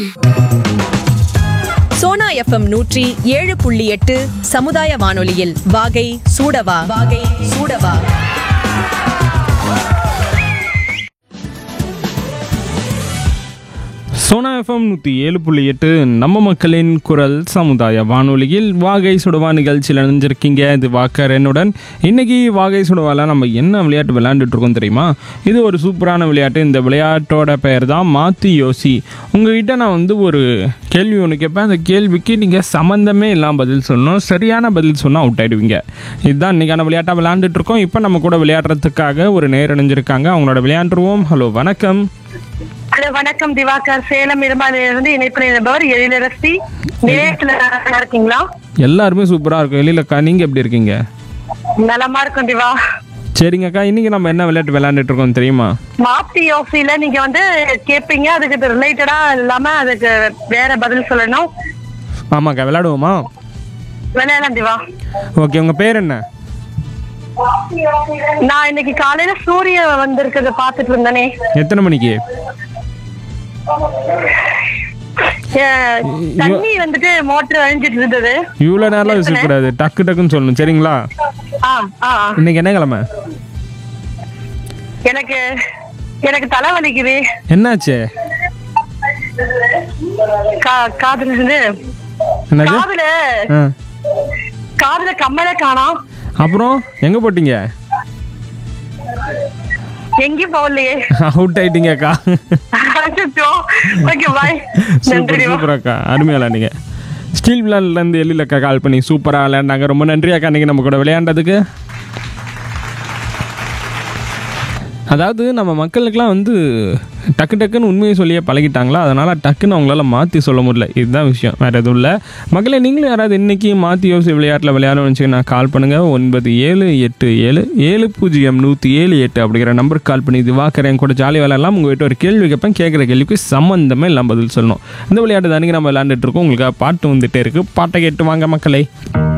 Sona FM நூற்றி ஏழு புள்ளி எட்டு சமுதாய வானொலியில் வாகை சூடவா வாகை சூடவா சோனா எஃப்எம் நூற்றி ஏழு புள்ளி எட்டு நம்ம மக்களின் குரல் சமுதாய வானொலியில் வாகை சுடவா நிகழ்ச்சியில் இணைஞ்சிருக்கீங்க இது வாக்கர் என்னுடன் இன்னைக்கு வாகை சுடவால நம்ம என்ன விளையாட்டு விளையாண்டுட்டு இருக்கோம் தெரியுமா இது ஒரு சூப்பரான விளையாட்டு இந்த விளையாட்டோட பெயர் தான் மாற்றி யோசி உங்ககிட்ட நான் வந்து ஒரு கேள்வி ஒன்று கேட்பேன் அந்த கேள்விக்கு நீங்கள் சம்மந்தமே இல்லாமல் பதில் சொல்லணும் சரியான பதில் சொன்னால் அவுட் ஆயிடுவீங்க இதுதான் இன்னைக்கான விளையாட்டாக விளையாண்டுட்டு இருக்கோம் இப்போ நம்ம கூட விளையாடுறதுக்காக ஒரு நேர் இணைஞ்சிருக்காங்க அவங்களோட விளையாண்டுருவோம் ஹலோ வணக்கம் ஹலோ வணக்கம் திவாகர் சேலம் இருமாதிலிருந்து இணைப்பு நிருபர் எழிலரசி நிலையத்துல நல்லா இருக்கீங்களா எல்லாருமே சூப்பராக இருக்கும் எழிலக்கா நீங்கள் எப்படி இருக்கீங்க நலமா இருக்கும் திவா சரிங்கக்கா இன்னைக்கு நம்ம என்ன விளையாட்டு விளையாண்டுட்டு இருக்கோம் தெரியுமா மாத்தி யோசியில நீங்க வந்து கேட்பீங்க அதுக்கு ரிலேட்டடா இல்லாம அதுக்கு வேற பதில் சொல்லணும் ஆமாக்கா விளையாடுவோமா விளையாடலாம் திவா ஓகே உங்கள் பேர் என்ன நான் இன்னைக்கு காலையில சூரிய வந்திருக்கிறத பாத்துட்டு இருந்தேனே எத்தனை மணிக்கு அஹ், தண்ணி வந்துட்டு மோட்டர் அழிஞ்சிட்டு இருந்தது இவ்வளோ நேரம் யோசிக்கக்கூடாது டக்கு டக்குன்னு சொல்லணும் சரிங்களா ஆ ஆ ஆ. இன்னைக்கு என்ன கிழமை எனக்கு எனக்கு தலை வலிக்குது என்னாச்சு கா- காதுல இருந்து என்னது காதுல ஆ காதுல கம்மல காணோம் அப்புறம் எங்கே போட்டீங்க எங்கேயும் போகலையே அவுட் ஆயிட்டீங்கக்கா ஓகே பாய் சூப்பர் நன்றி சூப்பர் அக்கா அருமையாக விளையாண்டீங்க ஸ்டீல் விளையாண்டுலேருந்து எழிலக்கா கால் பண்ணி சூப்பராக விளையாண்டாங்க ரொம்ப நன்றி அக்கா இன்னைக்கு நம்ம கூட விளையாண்டதுக்கு அதாவது நம்ம மக்களுக்கெல்லாம் வந்து டக்கு டக்குன்னு உண்மையை சொல்லியே பழகிட்டாங்களா அதனால் டக்குன்னு அவங்களால மாற்றி சொல்ல முடியல இதுதான் விஷயம் வேறு எதுவும் இல்லை மக்களே நீங்களும் யாராவது இன்றைக்கி மாற்றி யோசி விளையாட்டில் விளையாடணும்னு நான் கால் பண்ணுங்கள் ஒன்பது ஏழு எட்டு ஏழு ஏழு பூஜ்ஜியம் நூற்றி ஏழு எட்டு அப்படிங்கிற நம்பருக்கு கால் பண்ணி இது வாக்குறேன் கூட ஜாலி விளையாடலாம் உங்கள்கிட்ட ஒரு கேள்வி கேட்பேன் கேட்குற கேள்விக்கு சம்மந்தமே இல்லாமல் பதில் சொல்லணும் இந்த விளையாட்டு தானே நம்ம விளையாண்டுட்டு இருக்கோம் உங்களுக்கு பாட்டு வந்துட்டே இருக்குது பாட்டை கேட்டு வாங்க மக்களே